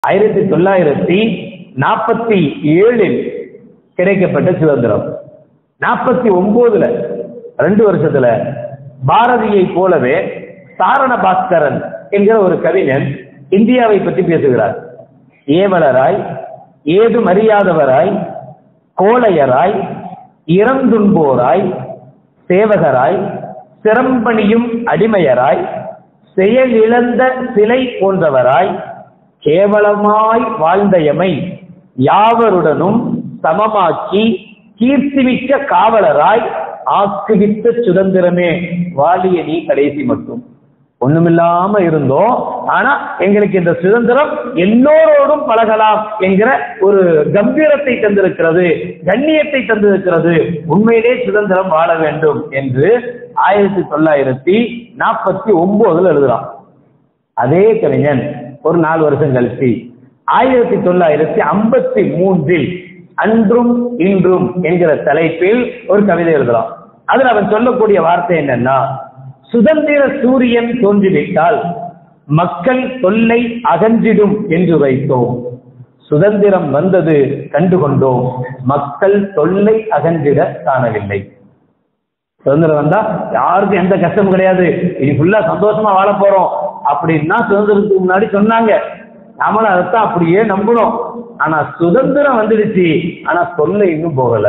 ஆயிரத்தி தொள்ளாயிரத்தி நாற்பத்தி ஏழில் கிடைக்கப்பட்ட சுதந்திரம் நாற்பத்தி ஒன்பதுல ரெண்டு வருஷத்துல பாரதியை போலவே சாரண பாஸ்கரன் என்கிற ஒரு கவிஞன் இந்தியாவை பற்றி பேசுகிறார் ஏவலராய் ஏதும் அறியாதவராய் கோழையராய் இறந்துண்போராய் சேவகராய் சிரம்பணியும் அடிமையராய் செயலிழந்த சிலை போன்றவராய் கேவலமாய் வாழ்ந்த எமை யாவருடனும் சமமாக்கி கீர்த்திமிக்க காவலராய் ஆக்குவித்த சுதந்திரமே வாழிய நீ கடைசி மட்டும் ஒண்ணுமில்லாம இருந்தோம் ஆனா எங்களுக்கு இந்த சுதந்திரம் எல்லோரோடும் பழகலாம் என்கிற ஒரு கம்பீரத்தை தந்திருக்கிறது கண்ணியத்தை தந்திருக்கிறது உண்மையிலே சுதந்திரம் வாழ வேண்டும் என்று ஆயிரத்தி தொள்ளாயிரத்தி நாற்பத்தி ஒன்பதுல எழுதுறான் அதே கவிஞன் ஒரு நாலு வருஷம் கழிச்சு ஆயிரத்தி தொள்ளாயிரத்தி ஐம்பத்தி மூன்றில் அன்றும் இன்றும் என்கிற தலைப்பில் ஒரு கவிதை எழுதலாம் அதுல அவன் சொல்லக்கூடிய வார்த்தை என்னன்னா சுதந்திர சூரியன் தோன்றிவிட்டால் மக்கள் தொல்லை அகன்றிடும் என்று வைத்தோம் சுதந்திரம் வந்தது கண்டுகொண்டோம் மக்கள் தொல்லை அகன்றிட காணவில்லை சுதந்திரம் வந்தா யாருக்கும் எந்த கஷ்டமும் கிடையாது இனி ஃபுல்லா சந்தோஷமா வாழ போறோம் அப்படின்னா சுதந்திரத்துக்கு முன்னாடி சொன்னாங்க நாமளும் அதைத்தான் அப்படியே நம்பணும் ஆனா சுதந்திரம் வந்துடுச்சு ஆனா தொல்லை இன்னும் போகல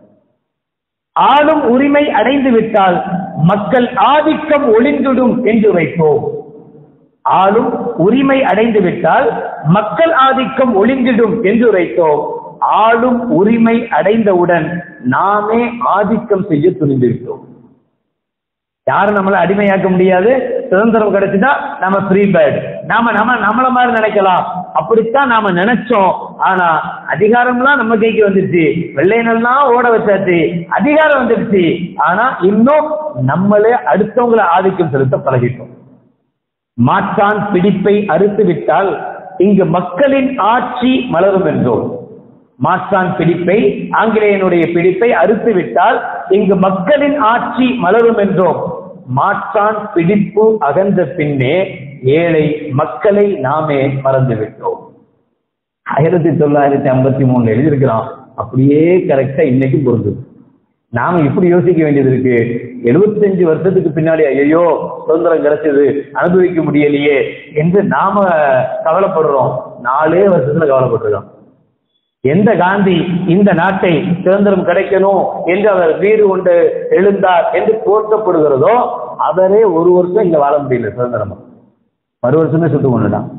ஆளும் உரிமை அடைந்து விட்டால் மக்கள் ஆதிக்கம் ஒளிந்துடும் என்று வைத்தோம் ஆளும் உரிமை அடைந்து விட்டால் மக்கள் ஆதிக்கம் ஒளிந்திடும் என்று வைத்தோம் ஆளும் உரிமை அடைந்தவுடன் நாமே ஆதிக்கம் செய்ய துணிந்து விட்டோம் யாரும் நம்மளை அடிமையாக்க முடியாது சுதந்திரம் கிடைச்சுட்டா நம்ம ஃப்ரீ பேர்டு நாம நம்ம நம்மள மாதிரி நினைக்கலாம் அப்படித்தான் நாம நினைச்சோம் ஆனா அதிகாரம்லாம் நம்ம கைக்கு வந்துருச்சு வெள்ளையனெல்லாம் ஓட வச்சாச்சு அதிகாரம் வந்துருச்சு ஆனா இன்னும் நம்மளே அடுத்தவங்களை ஆதிக்கம் செலுத்த பழகிட்டோம் மாற்றான் பிடிப்பை அறுத்து விட்டால் இங்கு மக்களின் ஆட்சி மலரும் என்றோம் மாற்றான் பிடிப்பை ஆங்கிலேயனுடைய பிடிப்பை அறுத்து விட்டால் இங்கு மக்களின் ஆட்சி மலரும் என்றோம் மாற்றான் பிடிப்பு அகன்ற பின்னே ஏழை மக்களை நாமே மறந்து விட்டோம் ஆயிரத்தி தொள்ளாயிரத்தி ஐம்பத்தி மூணுல எழுதியிருக்கிறான் அப்படியே கரெக்டா இன்னைக்கு பொருந்துது நாம இப்படி யோசிக்க வேண்டியது இருக்கு எழுபத்தஞ்சு வருஷத்துக்கு பின்னாடி ஐயோ சுதந்திரம் கிடைச்சது அனுபவிக்க முடியலையே என்று நாம கவலைப்படுறோம் நாலே வருஷத்துல கவலைப்பட்டிருக்கோம் எந்த காந்தி இந்த நாட்டை சுதந்திரம் கிடைக்கணும் என்று அவர் வீடு கொண்டு எழுந்தார் என்று போற்றப்படுகிறதோ அவரே ஒரு வருஷம் இங்க வாழ முடியல சுதந்திரமா மறு வருஷமே சுட்டு கொண்டுட்டான்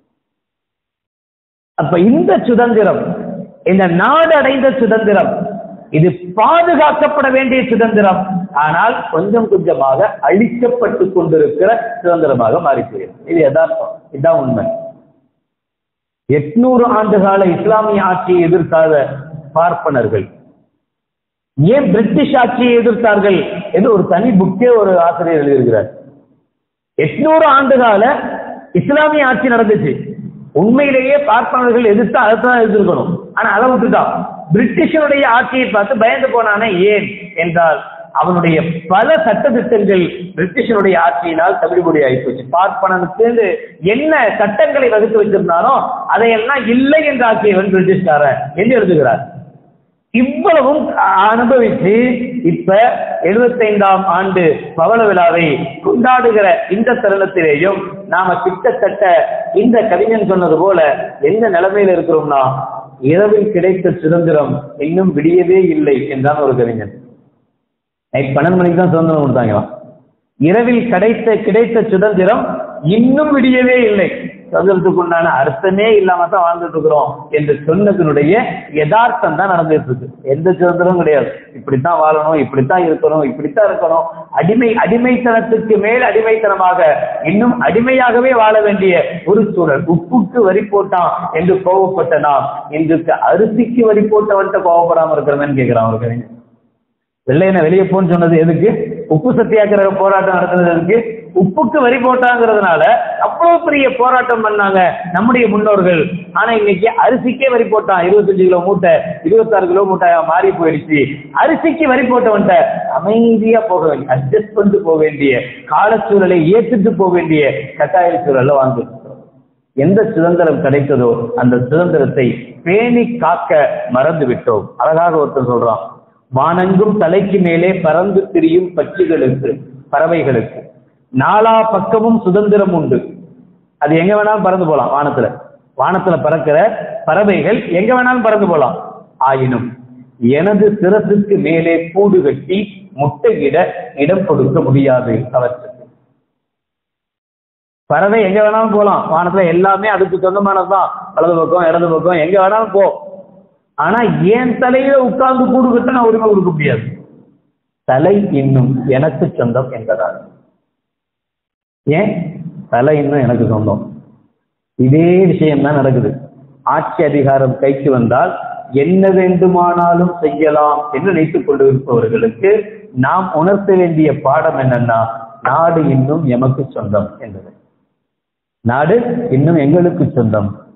அப்ப இந்த சுதந்திரம் இந்த நாடு அடைந்த சுதந்திரம் இது பாதுகாக்கப்பட வேண்டிய சுதந்திரம் ஆனால் கொஞ்சம் கொஞ்சமாக அழிக்கப்பட்டு கொண்டிருக்கிற சுதந்திரமாக மாறி போயிடும் இது யதார்த்தம் இதுதான் உண்மை எட்நூறு ஆண்டு கால இஸ்லாமிய ஆட்சியை எதிர்க்காத பார்ப்பனர்கள் ஏன் பிரிட்டிஷ் ஆட்சியை எதிர்த்தார்கள் என்று ஒரு தனி புக்கே ஒரு ஆசிரியர் எழுதியிருக்கிறார் எட்நூறு ஆண்டு கால இஸ்லாமிய ஆட்சி நடந்துச்சு உண்மையிலேயே பார்ப்பனர்கள் எதிர்த்து அதைத்தான் எதிர்க்கணும் ஆனா அதை விட்டுட்டான் பிரிட்டிஷனுடைய ஆட்சியை பார்த்து பயந்து போனானே ஏன் என்றால் அவனுடைய பல சட்டத்திட்டங்கள் பிரிட்டிஷனுடைய ஆட்சியினால் தவிடுபடி ஆயிப்போச்சு பார்ப்பனனுக்கு என்ன சட்டங்களை வகுத்து வச்சிருந்தானோ அதையெல்லாம் இல்லை என்று ஆக்கியவன் பிரிட்டிஷ்காரன் என்று எழுதுகிறார் இவ்வளவும் அனுபவித்து இப்ப எழுபத்தைந்தாம் ஆண்டு பவள விழாவை கொண்டாடுகிற இந்த தருணத்திலேயும் நாம கிட்டத்தட்ட இந்த கவிஞன் சொன்னது போல எந்த நிலைமையில இருக்கிறோம்னா இரவில் கிடைத்த சுதந்திரம் இன்னும் விடியவே இல்லை என்றான் ஒரு கவிஞன் நைட் பன்னெண்டு மணிக்கு தான் சுதந்திரம் கொடுத்தாங்களாம் இரவில் கிடைத்த கிடைத்த சுதந்திரம் இன்னும் விடியவே இல்லை சுதந்திரத்துக்கு உண்டான அர்த்தமே இல்லாம தான் வாழ்ந்துட்டு இருக்கிறோம் என்று சொன்னதனுடைய யதார்த்தம் தான் நடந்துட்டு இருக்கு எந்த சுதந்திரமும் கிடையாது இப்படித்தான் வாழணும் இப்படித்தான் இருக்கணும் இப்படித்தான் இருக்கணும் அடிமை அடிமைத்தனத்துக்கு மேல் அடிமைத்தனமாக இன்னும் அடிமையாகவே வாழ வேண்டிய ஒரு சூழல் உப்புக்கு வரி போட்டான் என்று கோவப்பட்ட நாம் இன்றைக்கு அரிசிக்கு வரி போட்டவன்ட்ட கோவப்படாம இருக்கிறவன் கேட்கிறான் ஒரு கவிஞர் வெள்ளையனை வெளியே போன்னு சொன்னது எதுக்கு உப்பு சத்தியாகிரக போராட்டம் நடத்துனது எதுக்கு உப்புக்கு வரி போட்டாங்கிறதுனால அவ்வளவு பெரிய போராட்டம் பண்ணாங்க நம்முடைய முன்னோர்கள் ஆனா இன்னைக்கு அரிசிக்கே வரி போட்டான் இருபத்தஞ்சு கிலோ மூட்டை இருபத்தாறு கிலோ மூட்டை மாறி போயிடுச்சு அரிசிக்கு வரி போட்டவன்ட்ட அமைதியா போக வேண்டிய அட்ஜஸ்ட் பண்ணிட்டு போக வேண்டிய காலச்சூழலை ஏற்றுட்டு போக வேண்டிய கட்டாய சூழல்ல வாழ்ந்துட்டு இருக்கிறோம் எந்த சுதந்திரம் கிடைத்ததோ அந்த சுதந்திரத்தை பேணி காக்க மறந்து விட்டோம் அழகாக ஒருத்தர் சொல்றான் வானெங்கும் தலைக்கு மேலே பறந்து திரியும் பட்சிகளுக்கு பறவைகளுக்கு நாலா பக்கமும் சுதந்திரம் உண்டு அது எங்க வேணாலும் பறந்து போலாம் வானத்துல வானத்துல பறக்கிற பறவைகள் எங்க வேணாலும் பறந்து போலாம் ஆயினும் எனது சிரசுக்கு மேலே கூடு கட்டி முட்டையிட இடம் கொடுக்க முடியாது அவற்றுக்கு பறவை எங்க வேணாலும் போலாம் வானத்துல எல்லாமே அதுக்கு சொந்தமானதுதான் வலது பக்கம் இடது பக்கம் எங்க வேணாலும் போ ஆனா என் தலையில உட்கார்ந்து கூடு கட்ட நான் உரிமை கொடுக்க முடியாது தலை இன்னும் எனக்கு சொந்தம் என்பதால் ஏன் தலை இன்னும் எனக்கு சொந்தம் இதே விஷயம் தான் நடக்குது ஆட்சி அதிகாரம் கைக்கு வந்தால் என்ன வேண்டுமானாலும் செய்யலாம் என்று நினைத்துக் கொண்டிருப்பவர்களுக்கு நாம் உணர்த்த வேண்டிய பாடம் என்னன்னா நாடு இன்னும் எமக்கு சொந்தம் என்பது நாடு இன்னும் எங்களுக்கு சொந்தம்